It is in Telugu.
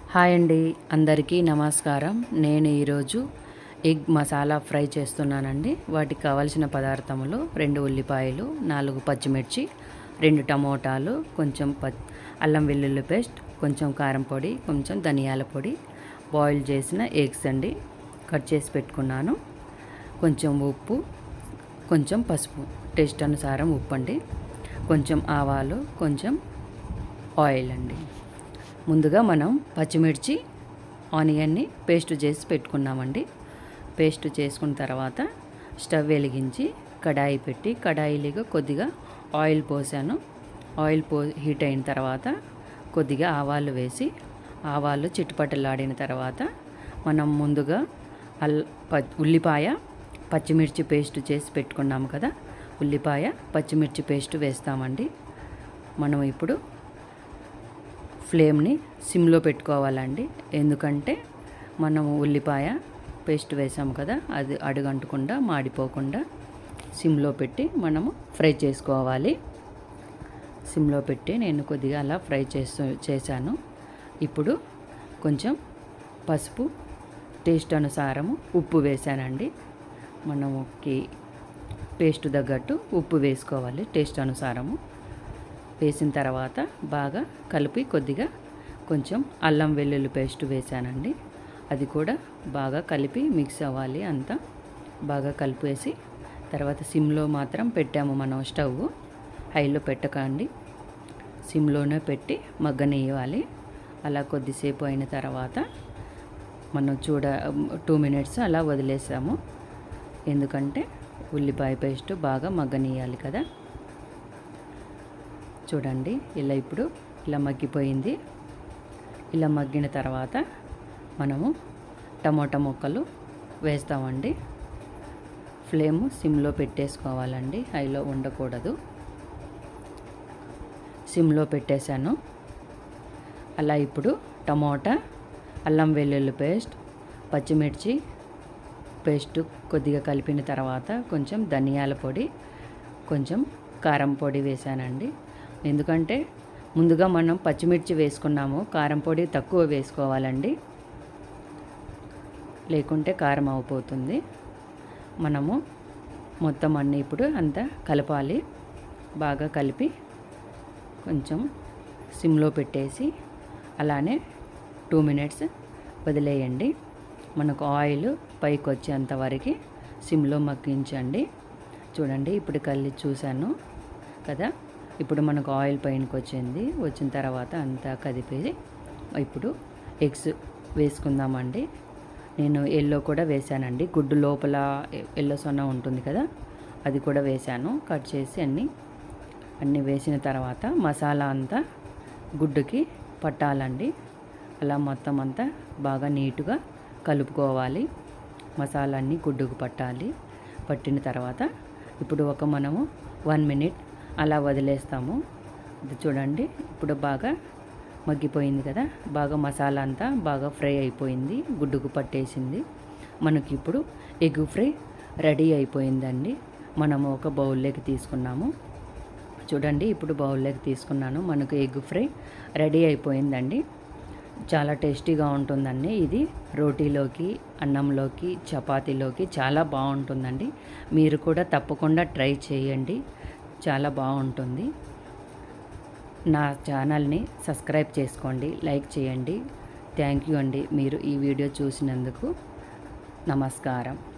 హాయ్ అండి అందరికీ నమస్కారం నేను ఈరోజు ఎగ్ మసాలా ఫ్రై చేస్తున్నానండి వాటికి కావలసిన పదార్థములు రెండు ఉల్లిపాయలు నాలుగు పచ్చిమిర్చి రెండు టమోటాలు కొంచెం ప అల్లం వెల్లుల్లి పేస్ట్ కొంచెం కారం పొడి కొంచెం ధనియాల పొడి బాయిల్ చేసిన ఎగ్స్ అండి కట్ చేసి పెట్టుకున్నాను కొంచెం ఉప్పు కొంచెం పసుపు టేస్ట్ అనుసారం ఉప్పు అండి కొంచెం ఆవాలు కొంచెం ఆయిల్ అండి ముందుగా మనం పచ్చిమిర్చి ఆనియన్ని పేస్ట్ చేసి పెట్టుకున్నామండి పేస్ట్ చేసుకున్న తర్వాత స్టవ్ వెలిగించి కడాయి పెట్టి కడాయిలో కొద్దిగా ఆయిల్ పోసాను ఆయిల్ పో హీట్ అయిన తర్వాత కొద్దిగా ఆవాలు వేసి ఆవాలు చిట్టుపట్టలాడిన తర్వాత మనం ముందుగా అల్ ప ఉల్లిపాయ పచ్చిమిర్చి పేస్ట్ చేసి పెట్టుకున్నాము కదా ఉల్లిపాయ పచ్చిమిర్చి పేస్ట్ వేస్తామండి మనం ఇప్పుడు ఫ్లేమ్ని సిమ్లో పెట్టుకోవాలండి ఎందుకంటే మనము ఉల్లిపాయ పేస్ట్ వేసాము కదా అది అడుగంటకుండా మాడిపోకుండా సిమ్లో పెట్టి మనము ఫ్రై చేసుకోవాలి సిమ్లో పెట్టి నేను కొద్దిగా అలా ఫ్రై చేస్తూ చేశాను ఇప్పుడు కొంచెం పసుపు టేస్ట్ అనుసారము ఉప్పు వేసానండి మనముకి పేస్ట్ తగ్గట్టు ఉప్పు వేసుకోవాలి టేస్ట్ అనుసారము వేసిన తర్వాత బాగా కలిపి కొద్దిగా కొంచెం అల్లం వెల్లుల్లి పేస్ట్ వేసానండి అది కూడా బాగా కలిపి మిక్స్ అవ్వాలి అంతా బాగా కలిపేసి తర్వాత సిమ్లో మాత్రం పెట్టాము మనం స్టవ్ హైలో పెట్టకండి సిమ్లోనే పెట్టి మగ్గనివ్వాలి అలా కొద్దిసేపు అయిన తర్వాత మనం చూడ టూ మినిట్స్ అలా వదిలేసాము ఎందుకంటే ఉల్లిపాయ పేస్ట్ బాగా మగ్గనియాలి కదా చూడండి ఇలా ఇప్పుడు ఇలా మగ్గిపోయింది ఇలా మగ్గిన తర్వాత మనము టమోటా ముక్కలు వేస్తామండి ఫ్లేమ్ సిమ్లో పెట్టేసుకోవాలండి హైలో ఉండకూడదు సిమ్లో పెట్టేశాను అలా ఇప్పుడు టమోటా అల్లం వెల్లుల్లి పేస్ట్ పచ్చిమిర్చి పేస్ట్ కొద్దిగా కలిపిన తర్వాత కొంచెం ధనియాల పొడి కొంచెం కారం పొడి వేసానండి ఎందుకంటే ముందుగా మనం పచ్చిమిర్చి వేసుకున్నాము కారం పొడి తక్కువ వేసుకోవాలండి లేకుంటే కారం అయిపోతుంది మనము మొత్తం అన్నీ ఇప్పుడు అంతా కలపాలి బాగా కలిపి కొంచెం సిమ్లో పెట్టేసి అలానే టూ మినిట్స్ వదిలేయండి మనకు ఆయిల్ పైకి వచ్చేంత వరకు సిమ్లో మగ్గించండి చూడండి ఇప్పుడు కళ్ళి చూశాను కదా ఇప్పుడు మనకు ఆయిల్ పైనకి వచ్చింది వచ్చిన తర్వాత అంతా కదిపేసి ఇప్పుడు ఎగ్స్ వేసుకుందామండి నేను ఎల్లో కూడా వేసానండి గుడ్డు లోపల ఎల్లో సొన్న ఉంటుంది కదా అది కూడా వేసాను కట్ చేసి అన్నీ అన్నీ వేసిన తర్వాత మసాలా అంతా గుడ్డుకి పట్టాలండి అలా మొత్తం అంతా బాగా నీట్గా కలుపుకోవాలి మసాలా అన్నీ గుడ్డుకు పట్టాలి పట్టిన తర్వాత ఇప్పుడు ఒక మనము వన్ మినిట్ అలా వదిలేస్తాము ఇది చూడండి ఇప్పుడు బాగా మగ్గిపోయింది కదా బాగా మసాలా అంతా బాగా ఫ్రై అయిపోయింది గుడ్డుకు పట్టేసింది మనకి ఇప్పుడు ఎగ్ ఫ్రై రెడీ అయిపోయిందండి మనము ఒక బౌల్లోకి తీసుకున్నాము చూడండి ఇప్పుడు బౌల్లోకి తీసుకున్నాను మనకు ఎగ్ ఫ్రై రెడీ అయిపోయిందండి చాలా టేస్టీగా ఉంటుందండి ఇది రోటీలోకి అన్నంలోకి చపాతీలోకి చాలా బాగుంటుందండి మీరు కూడా తప్పకుండా ట్రై చేయండి చాలా బాగుంటుంది నా ఛానల్ని సబ్స్క్రైబ్ చేసుకోండి లైక్ చేయండి థ్యాంక్ యూ అండి మీరు ఈ వీడియో చూసినందుకు నమస్కారం